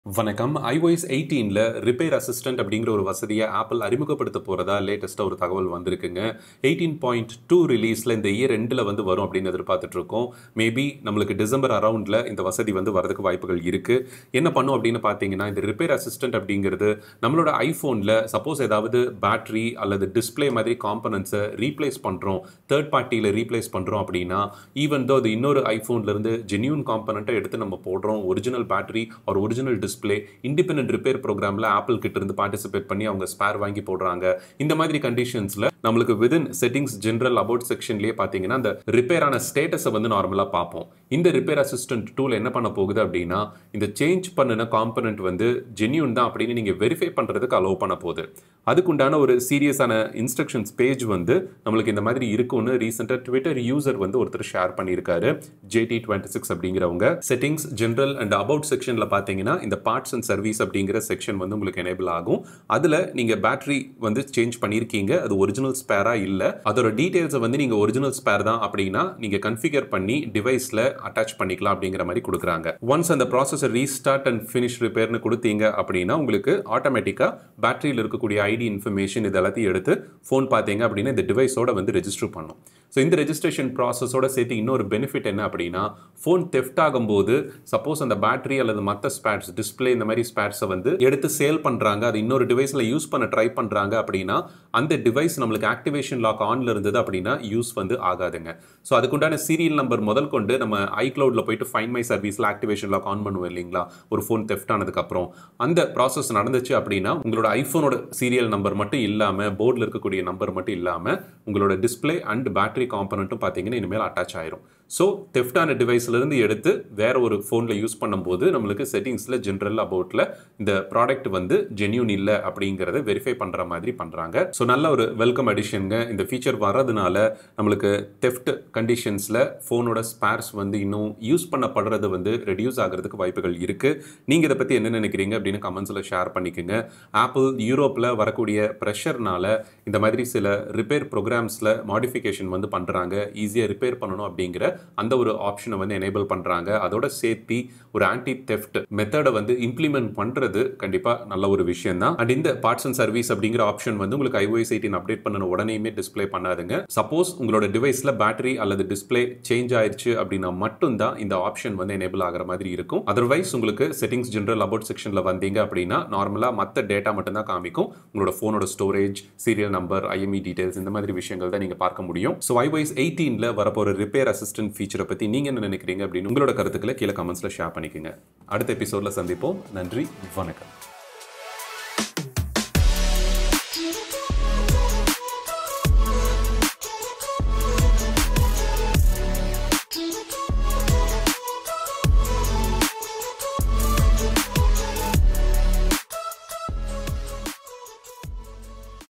வணக்கம் iOS 18ல repair assistant அப்படிங்கிற ஒரு வசதியை ஆப்பிள் அறிமுகப்படுத்த போறதா லேட்டஸ்ட்டாக ஒரு தகவல் வந்திருக்குங்க எயிட்டீன் பாயிண்ட் டூ ரிலீஸில் இந்த இயர் ரெண்டில் வந்து வரும் அப்படின்னு எதிர்பார்த்துட்டு இருக்கோம் மேபி நம்மளுக்கு டிசம்பர் அரௌண்டில் இந்த வசதி வந்து வரதுக்கு வாய்ப்புகள் இருக்கு என்ன பண்ணும் அப்படின்னு பார்த்தீங்கன்னா இந்த ரிப்பேர் அசிஸ்டன்ட் அப்படிங்கிறது நம்மளோட ஐஃபோனில் சப்போஸ் ஏதாவது பேட்டரி அல்லது டிஸ்ப்ளே மாதிரி காம்பனன்ட்ஸை ரீப்ளேஸ் பண்ணுறோம் தேர்ட் பார்ட்டியில் ரீப்ளேஸ் பண்ணுறோம் அப்படின்னா ஈவன் தோ அது இன்னொரு ஐஃபோன்லேருந்து ஜென்யூன் காம்பனண்ட்டை எடுத்து நம்ம போடுறோம் ஒரிஜினல் பேட்டரி ஒரு ஒரிஜினல் டிஸ்ப்ளே இண்டிபெண்டன்ட் ரிப்பேர் ப்ரோக்ராமில் ஆப்பிள் கிட்ட இருந்து பார்ட்டிசிபேட் பண்ணி அவங்க ஸ்பேர் வாங்கி போடுறாங்க இந்த மாதிரி கண்டிஷன்ஸில் நம்மளுக்கு விதின் செட்டிங்ஸ் ஜென்ரல் அபவுட் செக்ஷன்லேயே பார்த்தீங்கன்னா அந்த ரிப்பேரான ஸ்டேட்டஸை வந்து நார்மலாக பார்ப்போம் இந்த ரிப்பேர் அசிஸ்டன்ட் டூல் என்ன பண்ண போகுது அப்படின்னா இந்த சேஞ்ச் பண்ணின காம்பனண்ட் வந்து ஜென்யூன் தான் அப்படின்னு நீங்கள் வெரிஃபை பண்ணுறதுக்கு அலோவ் பண்ண போகுது அதுக்குண்டான ஒரு சீரியஸான இன்ஸ்ட்ரக்ஷன்ஸ் பேஜ் வந்து நம்மளுக்கு இந்த மாதிரி இருக்கும்னு ரீசெண்டாக ட்விட்டர் யூசர் வந்து ஒருத்தர் ஷேர் பண்ணியிருக்காரு ஜேடி டுவெண்ட்டி சிக்ஸ் அப்படிங்கிறவங்க செட்டிங்ஸ் ஜென்ரல் அண்ட் அபவுட் செக்ஷனில் பார்த்தீங்கன்னா இந்த பார்ட்ஸ் அண்ட் சர்வீஸ் அப்படிங்கிற செக்ஷன் வந்து உங்களுக்கு எனேபிள் ஆகும் அதில் நீங்கள் பேட்டரி வந்து சேஞ்ச் பண்ணியிருக்கீங்க அது ஒரிஜினல் ஸ்பேராக இல்லை அதோட டீட்டெயில்ஸை வந்து நீங்கள் ஒரிஜினல் ஸ்பேர் தான் அப்படின்னா நீங்கள் கன்ஃபிகர் பண்ணி டிவைஸில் அட்டாச் பண்ணிக்கலாம் அப்படிங்கிற மாதிரி கொடுக்குறாங்க ஒன்ஸ் அந்த ப்ராசஸர் ரீஸ்டார்ட் அண்ட் ஃபினிஷ் ரிப்பேர்னு கொடுத்தீங்க அப்படின்னா உங்களுக்கு ஆட்டோமேட்டிக்காக பேட்டரியில் இருக்கக்கூடிய ஐடி இன்ஃபர்மேஷன் இது எல்லாத்தையும் எடுத்து ஃபோன் பார்த்தீங்க அப்படின்னா இந்த டிவைஸோட வந்து ரெஜிஸ்டர் பண்ணும் ஸோ இந்த ரெஜிஸ்ட்ரேஷன் ப்ராசஸோட சேர்த்து இன்னொரு பெனிஃபிட் என்ன அப்படின்னா ஃபோன் தெஃப்ட் ஆகும்போது சப்போஸ் அந்த பேட்டரி அல்லது மற்ற ஸ்பேட்ஸ் டிஸ்பிளே இந்த மாதிரி ஸ்பேட்ஸை வந்து எடுத்து சேல் பண்ணுறாங்க அது இன்னொரு டிவைஸில் யூஸ் பண்ண ட்ரை பண்ணுறாங்க அப்படின்னா அந்த டிவைஸ் நம்மளுக்கு ஆக்டிவேஷன் லாக் ஆனில் இருந்தது அப்படின்னா யூஸ் வந்து ஆகாதுங்க ஸோ அதுக்குண்டான சீரியல் நம்பர் முதல் கொண்டு நம்ம ஐக்ளவுடில் போயிட்டு ஃபைன் மை சர்வீஸில் ஆக்டிவேஷன் லாக் ஆன் பண்ணுவோம் இல்லைங்களா ஒரு ஃபோன் தெஃப்ட் ஆனதுக்கப்புறம் அந்த ப்ராசஸ் நடந்துச்சு அப்படின்னா உங்களோட ஐஃபோனோட சீரியல் நம்பர் மட்டும் இல்லாமல் போர்டில் இருக்கக்கூடிய நம்பர் மட்டும் இல்லாமல் உங்களோட டிஸ்பிளே அண்ட் பேட்டரி காம்பனண்ட்டும் பார்த்தீங்கன்னா இனிமேல் அட்டாச் ஆயிரும் ஸோ தெஃப்டான டிவைஸ்லேருந்து எடுத்து வேற ஒரு ஃபோனில் யூஸ் பண்ணும்போது நம்மளுக்கு செட்டிங்ஸில் ஜென்ரல் அபவுட்டில் இந்த ப்ராடக்ட் வந்து ஜென்யூன் இல்லை அப்படிங்கிறத வெரிஃபை பண்ணுற மாதிரி பண்ணுறாங்க ஸோ நல்ல ஒரு வெல்கம் அடிஷனுங்க இந்த ஃபீச்சர் வர்றதுனால நம்மளுக்கு தெஃப்ட் கண்டிஷன்ஸில் ஃபோனோட ஸ்பேர்ஸ் வந்து இன்னும் யூஸ் பண்ணப்படுறது வந்து ரெடியூஸ் ஆகிறதுக்கு வாய்ப்புகள் இருக்குது நீங்கள் இதை பற்றி என்ன நினைக்கிறீங்க அப்படின்னு கமெண்ட்ஸில் ஷேர் பண்ணிக்கோங்க ஆப்பிள் யூரோப்பில் வரக்கூடிய ப்ரெஷர்னால இந்த மாதிரி சில ரிப்பேர் ப்ரோக்ராம்ஸில் மாடிஃபிகேஷன் வந்து பண்ணுறாங்க ஈஸியாக ரிப்பேர் பண்ணணும் அப்படிங்கிற அந்த ஒரு ஆப்ஷனை வந்து எனேபிள் பண்ணுறாங்க அதோட சேர்த்து ஒரு ஆன்டி தெஃப்ட் மெத்தடை வந்து இம்ப்ளிமெண்ட் பண்ணுறது கண்டிப்பாக நல்ல ஒரு விஷயம் தான் அண்ட் இந்த பார்ட்ஸ் அண்ட் சர்வீஸ் அப்படிங்கிற ஆப்ஷன் வந்து உங்களுக்கு ஐஓஎஸ் எயிட்டின் அப்டேட் பண்ண உடனேயுமே டிஸ்ப்ளே பண்ணாதுங்க சப்போஸ் உங்களோட டிவைஸில் பேட்டரி அல்லது டிஸ்ப்ளே சேஞ்ச் ஆயிடுச்சு அப்படின்னா மட்டும்தான் இந்த ஆப்ஷன் வந்து எனேபிள் ஆகிற மாதிரி இருக்கும் அதர்வைஸ் உங்களுக்கு செட்டிங்ஸ் ஜென்ரல் அபவுட் செக்ஷனில் வந்தீங்க அப்படின்னா நார்மலாக மற்ற டேட்டா மட்டும்தான் காமிக்கும் உங்களோட ஃபோனோட storage serial number IMEI details இந்த மாதிரி விஷயங்கள் தான் நீங்கள் பார்க்க முடியும் ஸோ ஐஒய்ஸ் எயிட்டீனில் வரப்போகிற ரிப்பேர் அசிஸ்டன்ட் ஃபீச்சரை பற்றி நீங்கள் என்ன நினைக்கிறீங்க அப்படின்னு உங்களோட கருத்துக்களை கீழே கமெண்ட்ஸில் ஷேர் பண்ணிக்கோங்க அடுத்த எபிசோடில் சந்திப்போம் நன்றி வணக்கம்